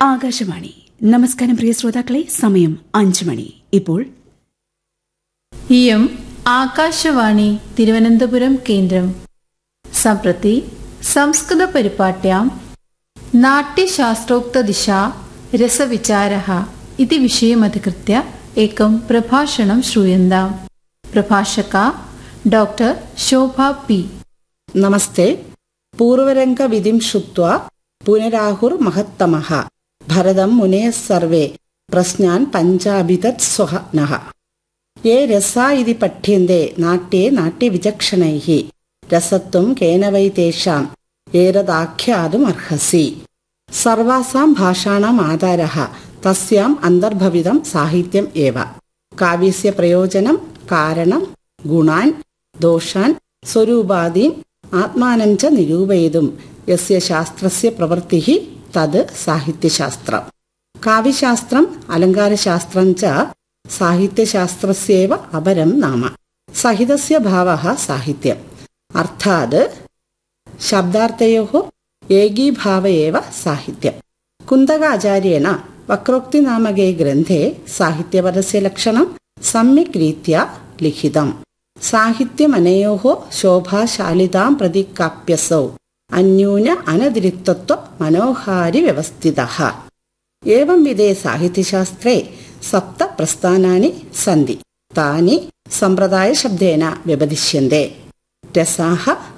ആകാശവാണി നമസ്കാരം പ്രിയ ശ്രോതാക്കളെ സമയം അഞ്ചു മണി ഇപ്പോൾ ഇയം ആകാശവാണി തിരുവനന്തപുരം കേന്ദ്രം सम्प्रति संस्कृतपरिपाट्यां नाट्यशास्त्रोक्तदिशा रसविचारः इति विषयमधिकृत्य एकं प्रभाषणं श्रूयन्ताम् प्रभाषका डॉक्टर शोभा पी നമസ്തേ പൂർവരംഗവിധിം ശ്രുത്വാ പുനരാഹുർമഹത്തമഃ ഭരതം മുനയः സർവേ പ്രശ്നാൻ പഞ്ചാഭിതത് സ്വഹനഃ യേ രസാ ഇതി പഠ്യന്തെ നാട്യേ നാട്യവിചക്ഷണൈः രസത്വം കേന വൈ തേഷാം ഏതദാഖ്യാതുമർഹസി സർവാസാം ഭാഷാണാം ആധാരः തസ്യാം അന്തർഭവിതം സാഹിത്യം ഏവ കാവ്യസ്യ പ്രയോജനം കാരണം ഗുണാൻ ദോഷാൻ സ്വരൂപാദീൻ ആത്മാനം ച നിരൂപയിതും യസ്യ ശാസ്ത്രസ്യ പ്രവൃത്തിഃ തത് സാഹിത്യശാസ്ത്രം കാവ്യശാസ്ത്രം അലങ്കാരശാസ്ത്രം ച സാഹിത്യശാസ്ത്രസ്യേവ അപരം നാമ സഹിതസ്യ ഭാവः സാഹിത്യം അർത്ഥാത് ശബ്ദാർത്ഥയോः ഏകീഭാവ ഏവ സാഹിത്യം കുന്തകാചാര്യേണ വക്രോക്തിനാമകേ ഗ്രന്ഥേ സാഹിത്യപദസ്യ ലക്ഷണം സമ്യക് രീതിയ ലിഖിതം സാഹിത്യമനയോः ശോഭാശാലിതാം പ്രതി കാപ്യസൗ അന്യൂന അനതിരിക്തത്വ മനോഹാരി വ്യവസ്ഥിതः ഏവം വിധേ സാഹിത്യശാസ്ത്രേ സപ്ത പ്രസ്ഥാനാനി സന്തി താനി സമ്പ്രദായശബ്ദേന വ്യപദിശ്യന്തെ രസാः